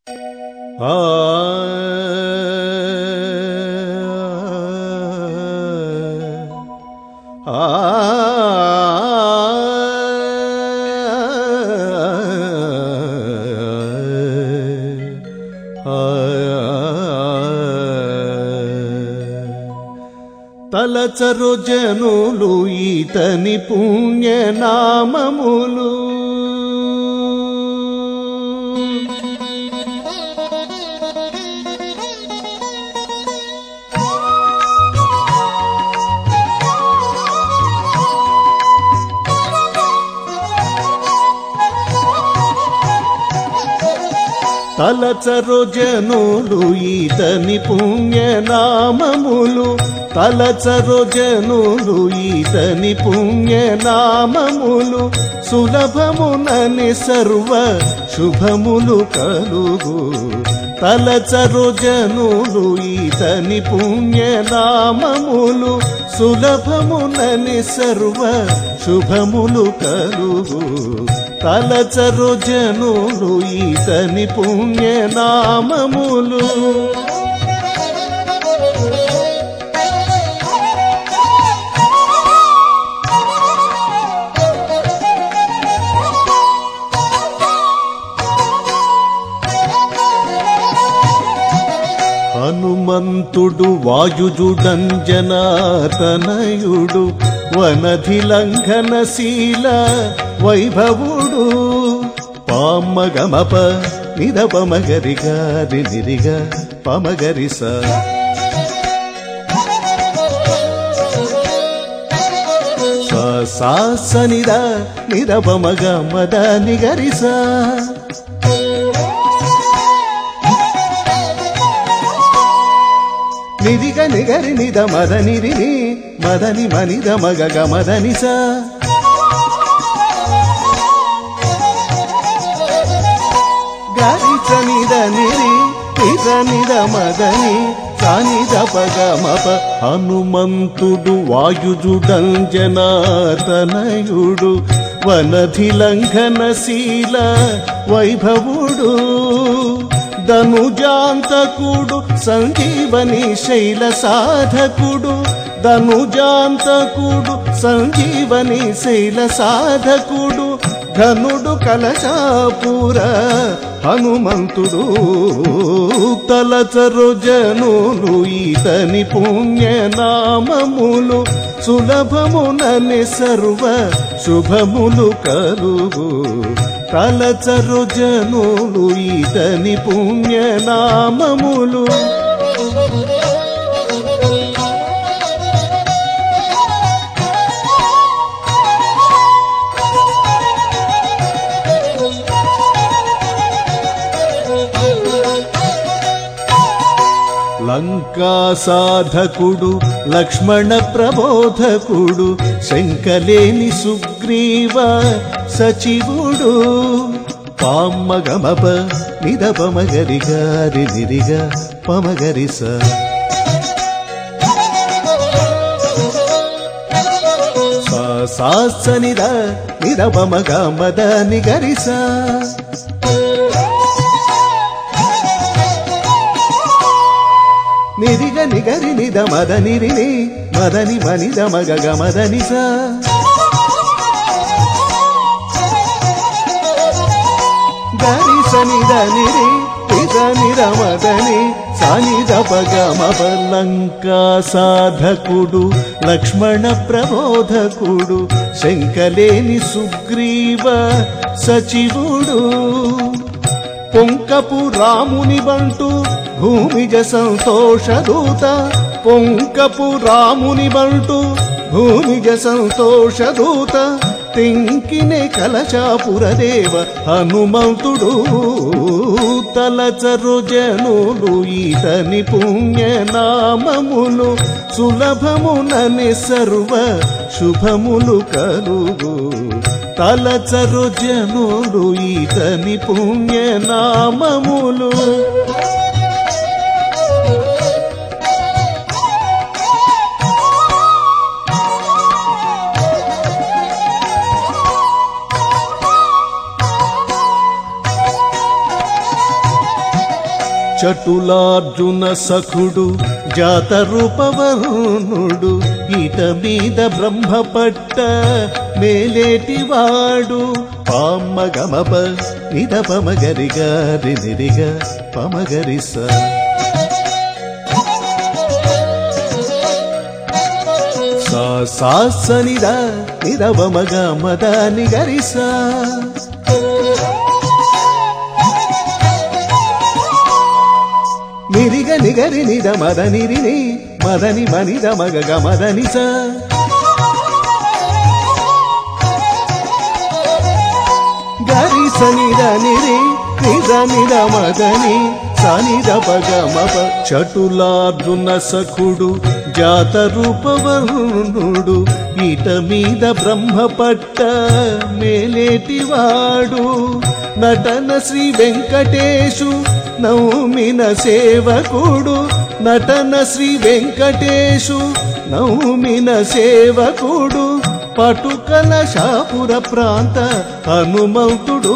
ఆ ఆ తలచరు జనులు ఈతని పుణ్యనామములు తలచరు జనులు ఈతని పుణ్యనామములు తలచరు జనులు ఈతని పుణ్యనామములు సులభమునని సర్వ శుభములు కలుగు తలచరు జనులు ఈతని పుణ్యనామములు సులభమునని సర్వ శుభములు కలుగు తలచరు జనులు ఈతని పుణ్యనామములు హనుమంతుడు వాయుజుడంజనాతనయుడు వనధిలంఘనశీల వైభవుడు పామగమప నిరపమగరి గారి నిరిగ పమగరిస సాసనిద నిరపమగ మద నిగరిస నిరిగ నిగరి నిద మద నిరిని మదని మనిద మగ గమదని స గరిచ నిద నిరి నిద నిద మదని సానిద పగ మప హనుమంతుడు వాయుజుడంజనాతనయుడు వనధిలంఘనశీల వైభవుడు ధనుజాంతకుడు సంజీవని శైల సాధకుడు ధనుజాంతకుడు సంజీవని శైల సాధకుడు ఘనుడు కలశాపుర హనుమంతుడు తలచరు జనులు ఈతని పుణ్యనామములు సులభమునని సర్వ శుభములు కలుగు తలచరు జనులు ఈతని పుణ్యనామములు లంకా సాధకుడు లక్ష్మణ ప్రబోధకుడు శంకలేని సుగ్రీవ సచివుడు పామ్మగమప నిదపమగరి గారి నిరిగ పమగరిస సాసనిద నిరపమగ మద నిగరిస నిరిగ నిగరి నిద మద నిరిని మదని మనిద మగ గమదని స గరి సనిద నిరి నిద నిర మదని సానిద పగ మపలంకా సాధకుడు లక్ష్మణ ప్రబోధకుడు శంకలేని సుగ్రీవ సచివుడు పొంకపు రాముని బంటు భూమిజ సంతోషదూత పొంకపు రాముని బంటు భూమిజ సంతోషదూత తెంకినే కలశాపురదేవ హనుమంతుడు తలచరు జనులు ఈతని పుణ్యనామములు సులభమునని సర్వ శుభములు కలుగు తలచరు జనులు ఈతని పుణ్యనామములు చటులార్జున సఖుడు జాత రూపవర్ణుడు ఈట మీద బ్రహ్మపట్ట మేలేటివాడు పామ్మ గమప నిద పమగరిగా రినిరిగా పమగరిస సా సాస నిద నిరవమగ మద నిగరిస నిరిగ నిగరి నిద మద నిరిని మదని మనిద మగ గమదని స గరి సనిద నిరి నిద నిద మదని సనిద పగ మప చటులార్జున సఖుడు జాత రూపవర్ణుడు ఈట మీద బ్రహ్మపట్ట మేలేటివాడు నటన శ్రీ వెంకటేశు నౌమిన సేవకుడు నటన శ్రీ వెంకటేశు నౌమిన సేవకుడు పటుకల శాపుర ప్రాంత హనుమంతుడు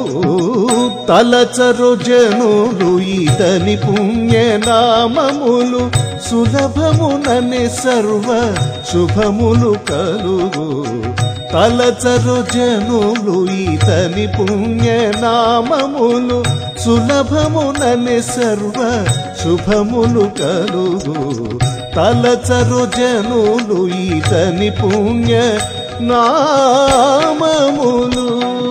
తలచరు జనులు ఈతని పుణ్యనామములు సులభమునని సర్వ శుభములు కలుగు తలచరు జనులు ఈతని పుణ్యనామములు సులభమునని సర్వ శుభములు కలుగు తలచరు జనులు ఈతని పుణ్య నామములు